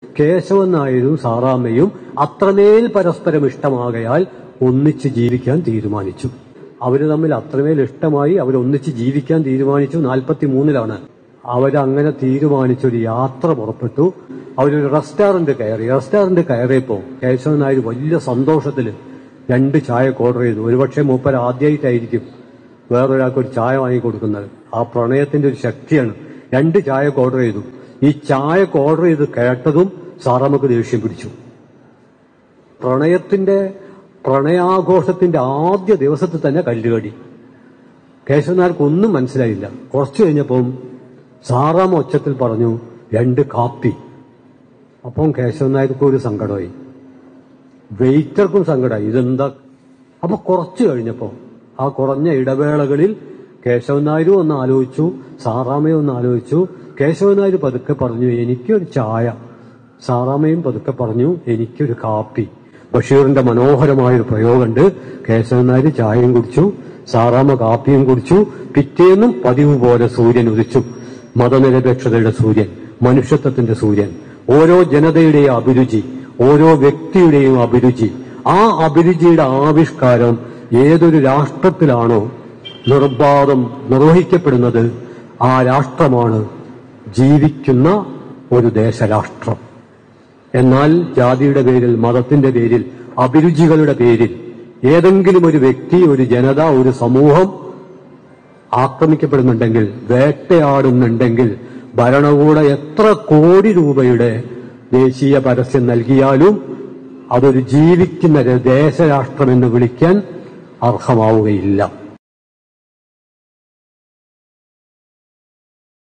കേശവൻ നായരും സാറാമ്മയും അത്രമേൽ പരസ്പരം ഇഷ്ടമാകയാൽ ഒന്നിച്ച് ജീവിക്കാൻ തീരുമാനിച്ചു അവര് തമ്മിൽ അത്രമേൽ ഇഷ്ടമായി അവരൊന്നിച്ച് ജീവിക്കാൻ തീരുമാനിച്ചു നാൽപ്പത്തി മൂന്നിലാണ് അവരങ്ങനെ തീരുമാനിച്ചൊരു യാത്ര പുറപ്പെട്ടു അവരൊരു റെസ്റ്റോറന്റ് കയറി റെസ്റ്റോറന്റ് കയറിയപ്പോ കേശവൻ നായർ വലിയ സന്തോഷത്തില് രണ്ട് ചായ ഓർഡർ ചെയ്തു ഒരുപക്ഷെ മൂപ്പർ ആദ്യമായിട്ടായിരിക്കും വേറൊരാൾക്ക് ഒരു ചായ വാങ്ങിക്കൊടുക്കുന്നത് ആ പ്രണയത്തിന്റെ ഒരു ശക്തിയാണ് രണ്ട് ചായ ഓർഡർ ചെയ്തു ഈ ചായ ഓർഡർ ചെയ്ത് കേട്ടതും സാറാമ്മക്ക് ദേഷ്യം പിടിച്ചു പ്രണയത്തിന്റെ പ്രണയാഘോഷത്തിന്റെ ആദ്യ ദിവസത്തിൽ തന്നെ കല്ലുകടി കേശവനാർക്ക് ഒന്നും മനസ്സിലായില്ല കുറച്ചു കഴിഞ്ഞപ്പം സാറാമ്മ ഒച്ചത്തിൽ പറഞ്ഞു രണ്ട് കാപ്പി അപ്പം കേശവൻ നായർക്ക് ഒരു സങ്കടമായി വെയിറ്റർക്കും സങ്കടമായി ഇതെന്താ അപ്പൊ കുറച്ചു കഴിഞ്ഞപ്പോ ആ കുറഞ്ഞ ഇടവേളകളിൽ കേശവൻ നായരും ഒന്ന് ആലോചിച്ചു സാറാമയും ഒന്ന് ആലോചിച്ചു കേശവൻ നായർ പതുക്കെ പറഞ്ഞു എനിക്കൊരു ചായ സാറാമയും പതുക്കെ പറഞ്ഞു എനിക്കൊരു കാപ്പി ബഷീറിന്റെ മനോഹരമായൊരു പ്രയോഗമുണ്ട് കേശവൻ നായർ ചായയും കുടിച്ചു സാറാമ കാപ്പിയും കുടിച്ചു പിറ്റേന്നും പതിവ് പോലെ സൂര്യൻ ഉദിച്ചു മതനിരപേക്ഷതയുടെ സൂര്യൻ മനുഷ്യത്വത്തിന്റെ സൂര്യൻ ഓരോ ജനതയുടെയും അഭിരുചി ഓരോ വ്യക്തിയുടെയും അഭിരുചി ആ അഭിരുചിയുടെ ആവിഷ്കാരം ഏതൊരു രാഷ്ട്രത്തിലാണോ നിർബാധം നിർവഹിക്കപ്പെടുന്നത് ആ രാഷ്ട്രമാണ് ജീവിക്കുന്ന ഒരു ദേശരാഷ്ട്രം എന്നാൽ ജാതിയുടെ പേരിൽ മതത്തിന്റെ പേരിൽ അഭിരുചികളുടെ പേരിൽ ഏതെങ്കിലും ഒരു വ്യക്തി ഒരു ജനത ഒരു സമൂഹം ആക്രമിക്കപ്പെടുന്നുണ്ടെങ്കിൽ വേട്ടയാടുന്നുണ്ടെങ്കിൽ ഭരണകൂടം എത്ര കോടി രൂപയുടെ ദേശീയ പരസ്യം നൽകിയാലും അതൊരു ജീവിക്കുന്ന ദേശരാഷ്ട്രമെന്ന് വിളിക്കാൻ അർഹമാവുകയില്ല